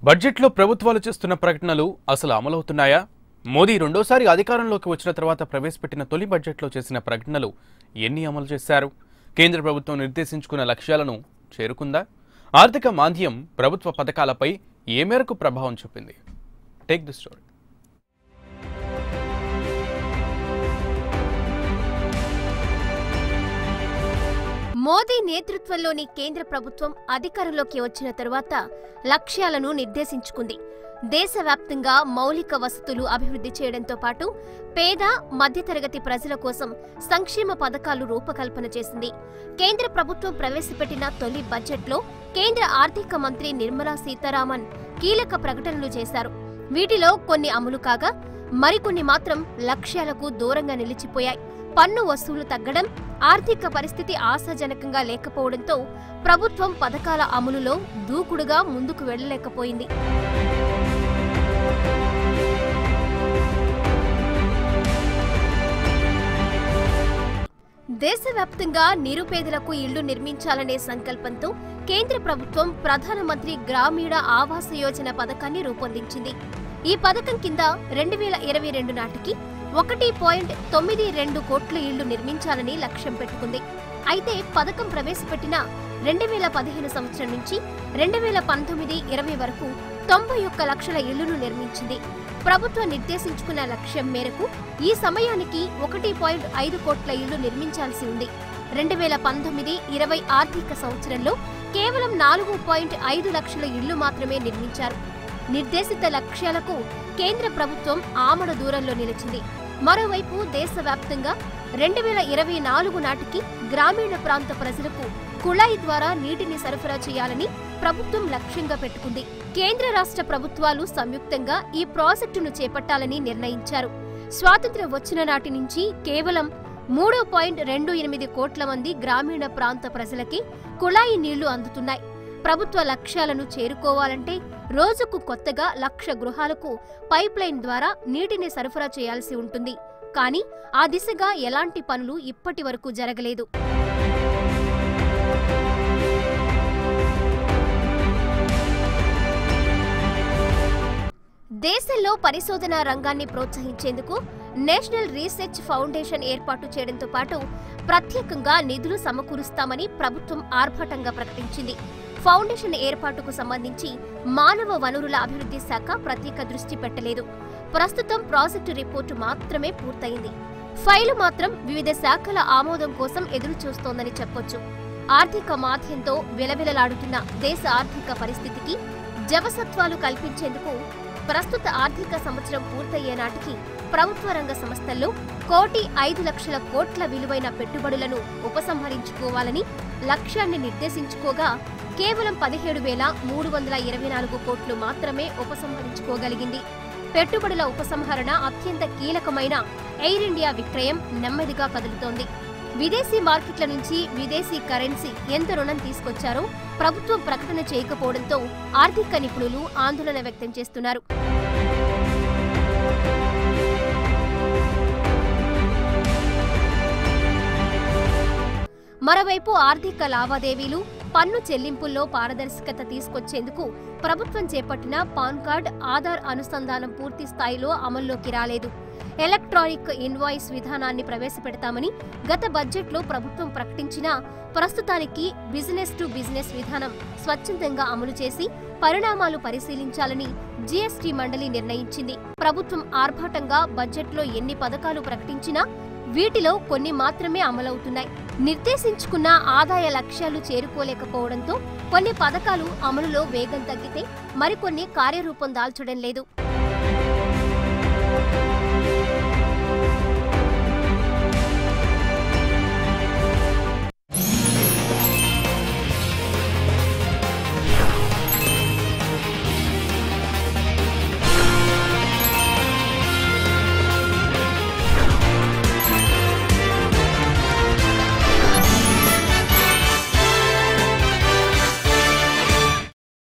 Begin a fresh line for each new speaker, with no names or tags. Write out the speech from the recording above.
బడ్జెట్లో ప్రభుత్వాలు చేస్తున్న ప్రకటనలు అసలు అమలవుతున్నాయా మోదీ రెండోసారి అధికారంలోకి వచ్చిన తర్వాత ప్రవేశపెట్టిన తొలి బడ్జెట్లో చేసిన ప్రకటనలు ఎన్ని అమలు చేశారు కేంద్ర ప్రభుత్వం నిర్దేశించుకున్న లక్ష్యాలను చేరుకుందా ఆర్థిక మాంద్యం ప్రభుత్వ పథకాలపై ఏ మేరకు ప్రభావం చూపింది టేక్ ది స్టోరీ
మోదీ నేతృత్వంలోని కేంద్ర ప్రభుత్వం అధికారంలోకి వచ్చిన తరువాత లక్ష్యాలను నిర్దేశించుకుంది దేశవ్యాప్తంగా మౌలిక వసతులు అభివృద్ధి చేయడంతో పాటు పేద మధ్యతరగతి ప్రజల కోసం సంక్షేమ పథకాలు రూపకల్పన చేసింది కేంద్ర ప్రభుత్వం ప్రవేశపెట్టిన తొలి బడ్జెట్లో కేంద్ర ఆర్థిక మంత్రి నిర్మలా సీతారామన్ కీలక ప్రకటనలు చేశారు వీటిలో కొన్ని అమలు కాగా మరికొన్ని మాత్రం లక్ష్యాలకు దూరంగా నిలిచిపోయాయి పన్ను వసూలు తగ్గడం ఆర్థిక పరిస్థితి ఆశాజనకంగా లేకపోవడంతో ప్రభుత్వం పథకాల అమలులో దూకుడుగా ముందుకు వెళ్లలేకపోయింది దేశవ్యాప్తంగా నిరుపేదలకు ఇళ్లు నిర్మించాలనే సంకల్పంతో కేంద్ర ప్రభుత్వం ప్రధానమంత్రి గ్రామీణ ఆవాస యోజన పథకాన్ని రూపొందించింది ఈ పథకం కింద రెండు వేల ఇరవై రెండు నాటికి ఒకటి పాయింట్ తొమ్మిది రెండు కోట్ల ఇళ్లు నిర్మించాలని లక్ష్యం పెట్టుకుంది అయితే పథకం ప్రవేశపెట్టిన రెండు వేల పదిహేను సంవత్సరం నుంచి రెండు వేల పంతొమ్మిది ఇరవై వరకు తొంభై ఒక్క లక్షల ఇళ్లను నిర్మించింది ప్రభుత్వం నిర్దేశించుకున్న లక్ష్యం మేరకు ఈ సమయానికి ఒకటి పాయింట్ ఐదు కోట్ల ఇళ్లు నిర్మించాల్సి ఉంది రెండు వేల పంతొమ్మిది ఇరవై ఆర్థిక సంవత్సరంలో కేవలం నాలుగు పాయింట్ ఐదు లక్షల ఇళ్లు మాత్రమే నిర్మించారు నిర్దేశిత లక్ష్యాలకు కేంద్ర ప్రభుత్వం ఆమడ దూరంలో నిలిచింది మరోవైపు దేశవ్యాప్తంగా రెండు వేల ఇరవై నాలుగు నాటికి గ్రామీణ ప్రాంత ప్రజలకు కుళాయి ద్వారా నీటిని సరఫరా చేయాలని ప్రభుత్వం లక్ష్యంగా పెట్టుకుంది కేంద్ర రాష్ట్ర ప్రభుత్వాలు సంయుక్తంగా ఈ ప్రాజెక్టును చేపట్టాలని నిర్ణయించారు స్వాతంత్ర్యం వచ్చిన నాటి నుంచి కేవలం మూడు పాయింట్ రెండు ఎనిమిది కోట్ల మంది గ్రామీణ ప్రాంత ప్రజలకి కుళాయి నీళ్లు అందుతున్నాయి ప్రభుత్వ లక్ష్యాలను చేరుకోవాలంటే రోజుకు కొత్తగా లక్ష గృహాలకు పైప్ లైన్ ద్వారా నీటిని సరఫరా చేయాల్సి ఉంటుంది కానీ ఆ దిశగా ఎలాంటి పనులు ఇప్పటి వరకు జరగలేదు దేశంలో పరిశోధనా రంగాన్ని ప్రోత్సహించేందుకు నేషనల్ రీసెర్చ్ ఫౌండేషన్ ఏర్పాటు చేయడంతో పాటు ప్రత్యేకంగా నిధులు సమకూరుస్తామని ప్రభుత్వం ఆర్భాటంగా ప్రకటించింది ఫౌండేషన్ ఏర్పాటుకు సంబంధించి మానవ వనరుల అభివృద్ధి శాఖ ప్రత్యేక దృష్టి పెట్టలేదు ప్రస్తుతం ప్రాజెక్టు రిపోర్టు మాత్రమే పూర్తయింది ఫైలు మాత్రం వివిధ శాఖల ఆమోదం కోసం ఎదురు చూస్తోందని చెప్పొచ్చు ఆర్థిక మాధ్యంతో విలవిలలాడుతున్న దేశ ఆర్థిక పరిస్థితికి జవసత్వాలు కల్పించేందుకు ప్రస్తుత ఆర్థిక సంవత్సరం పూర్తయ్యే నాటికి ప్రభుత్వ రంగ సంస్థల్లో కోటి ఐదు లక్షల కోట్ల విలువైన పెట్టుబడులను ఉపసంహరించుకోవాలని లక్ష్యాన్ని నిర్దేశించుకోగా కేవలం పదిహేడు వేల మూడు వందల ఇరవై నాలుగు కోట్లు మాత్రమే ఉపసంహరించుకోగలిగింది పెట్టుబడుల ఉపసంహరణ అత్యంత కీలకమైన ఎయిర్ ఇండియా విక్రయం నెమ్మదిగా కదులుతోంది విదేశీ మార్కెట్ల నుంచి విదేశీ కరెన్సీ ఎంత రుణం తీసుకొచ్చారో ప్రభుత్వం ప్రకటన చేయకపోవడంతో ఆర్థిక నిపుణులు ఆందోళన వ్యక్తం చేస్తున్నారు మరోవైపు ఆర్థిక లావాదేవీలు పన్ను చెల్లింపుల్లో పారదర్శకత తీసుకొచ్చేందుకు ప్రభుత్వం చేపట్టిన పాన్ కార్డ్ ఆధార్ అనుసంధానం పూర్తి స్థాయిలో అమల్లోకి రాలేదు ఎలక్ట్రానిక్ ఇన్వాయిస్ విధానాన్ని ప్రవేశపెడతామని గత బడ్జెట్లో ప్రభుత్వం ప్రకటించినా ప్రస్తుతానికి బిజినెస్ టు బిజినెస్ విధానం స్వచ్ఛందంగా అమలు చేసి పరిణామాలు పరిశీలించాలని జీఎస్టీ మండలి నిర్ణయించింది ప్రభుత్వం ఆర్భాటంగా బడ్జెట్లో ఎన్ని పథకాలు ప్రకటించినా వీటిలో కొన్ని మాత్రమే అమలవుతున్నాయి నిర్దేశించుకున్న ఆదాయ లక్ష్యాలు చేరుకోలేకపోవడంతో కొన్ని పథకాలు అమలులో వేగం తగ్గితే మరికొన్ని కార్యరూపం దాల్చడం లేదు